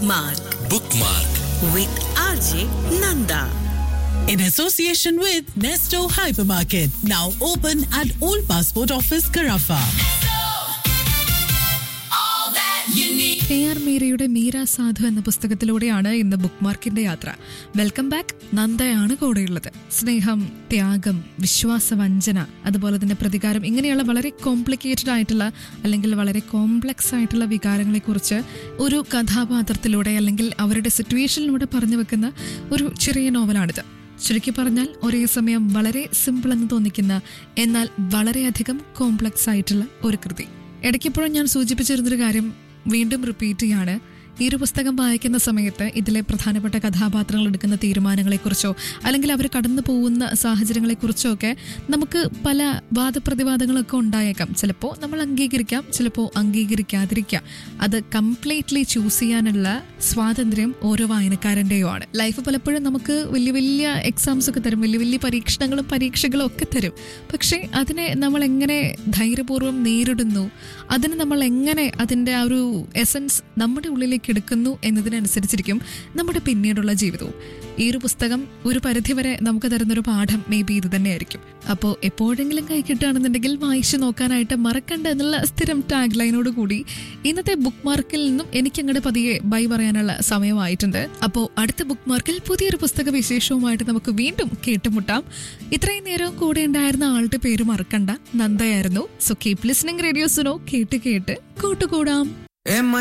Bookmark bookmark with RJ Nanda. in association with Nesto Hypermarket, now open at Old Passport Office, Carafa. K R മീരയുടെ മീര സാധു എന്ന പുസ്തകത്തിലൂടെയാണ് ഇന്ന് book മാർക്കിന്റെ യാത്ര welcome back നന്ദയാണ് കൂടെയുള്ളത് സ്നേഹം ത്യാഗം വിശ്വാസവഞ്ചന അതുപോലെ തന്നെ പ്രതികാരം ഇങ്ങനെയുള്ള വളരെ കോംപ്ലിക്കേറ്റഡ് ആയിട്ടുള്ള അല്ലെങ്കിൽ വളരെ കോംപ്ലക്സ് ആയിട്ടുള്ള വികാരങ്ങളെക്കുറിച്ച് ഒരു കഥാപാത്രത്തിലൂടെ അല്ലെങ്കിൽ അവരുടെ സിറ്റുവേഷനിലൂടെ പറഞ്ഞു വെക്കുന്ന ഒരു ചെറിയ നോവലാണിത് ചുരുക്കി പറഞ്ഞാൽ ഒരേ സമയം വളരെ സിമ്പിൾ എന്ന് തോന്നിക്കുന്ന എന്നാൽ വളരെയധികം കോംപ്ലക്സ് ആയിട്ടുള്ള ഒരു കൃതി ഇടയ്ക്കിപ്പോഴും ഞാൻ സൂചിപ്പിച്ചിരുന്നൊരു കാര്യം വീണ്ടും റിപ്പീറ്റ് ചെയ്യാണ് ഈ ഒരു പുസ്തകം വായിക്കുന്ന സമയത്ത് ഇതിലെ പ്രധാനപ്പെട്ട കഥാപാത്രങ്ങൾ എടുക്കുന്ന തീരുമാനങ്ങളെക്കുറിച്ചോ അല്ലെങ്കിൽ അവർ കടന്നു പോകുന്ന സാഹചര്യങ്ങളെക്കുറിച്ചോ ഒക്കെ നമുക്ക് പല വാദപ്രതിവാദങ്ങളൊക്കെ ഉണ്ടായേക്കാം ചിലപ്പോൾ നമ്മൾ അംഗീകരിക്കാം ചിലപ്പോൾ അംഗീകരിക്കാതിരിക്കാം അത് കംപ്ലീറ്റ്ലി ചൂസ് ചെയ്യാനുള്ള സ്വാതന്ത്ര്യം ഓരോ വായനക്കാരൻ്റെയോ ആണ് ലൈഫ് പലപ്പോഴും നമുക്ക് വലിയ വലിയ എക്സാംസ് ഒക്കെ തരും വലിയ വലിയ പരീക്ഷണങ്ങളും പരീക്ഷകളും ഒക്കെ തരും പക്ഷേ അതിനെ നമ്മൾ എങ്ങനെ ധൈര്യപൂർവ്വം നേരിടുന്നു അതിന് നമ്മൾ എങ്ങനെ അതിൻ്റെ ആ ഒരു എസൻസ് നമ്മുടെ ഉള്ളിലേക്ക് എടുക്കുന്നു എന്നതിനനുസരിച്ചിരിക്കും നമ്മുടെ പിന്നീടുള്ള ജീവിതവും ഈ ഒരു പുസ്തകം ഒരു പരിധിവരെ നമുക്ക് തരുന്നൊരു പാഠം മേ ബി ഇത് തന്നെയായിരിക്കും അപ്പോൾ എപ്പോഴെങ്കിലും കൈ കിട്ടുകയാണെന്നുണ്ടെങ്കിൽ വായിച്ചു നോക്കാനായിട്ട് മറക്കണ്ട എന്നുള്ള സ്ഥിരം ടാഗ് ലൈനോട് കൂടി ഇന്നത്തെ ബുക്ക് മാർക്കിൽ നിന്നും എനിക്ക് അങ്ങോട്ട് പതിയെ ബൈ പറയാനുള്ള സമയമായിട്ടുണ്ട് അപ്പോൾ അടുത്ത ബുക്ക് മാർക്കിൽ പുതിയൊരു പുസ്തക വിശേഷവുമായിട്ട് നമുക്ക് വീണ്ടും കേട്ടുമുട്ടാം ഇത്രയും നേരം കൂടെ ഉണ്ടായിരുന്ന ആളുടെ പേര് മറക്കണ്ട നന്ദയായിരുന്നു സോ കീപ് ലിസ്ണിംഗ് റേഡിയോസിനോ കേട്ട് കേട്ട് കൂട്ടുകൂടാം Am I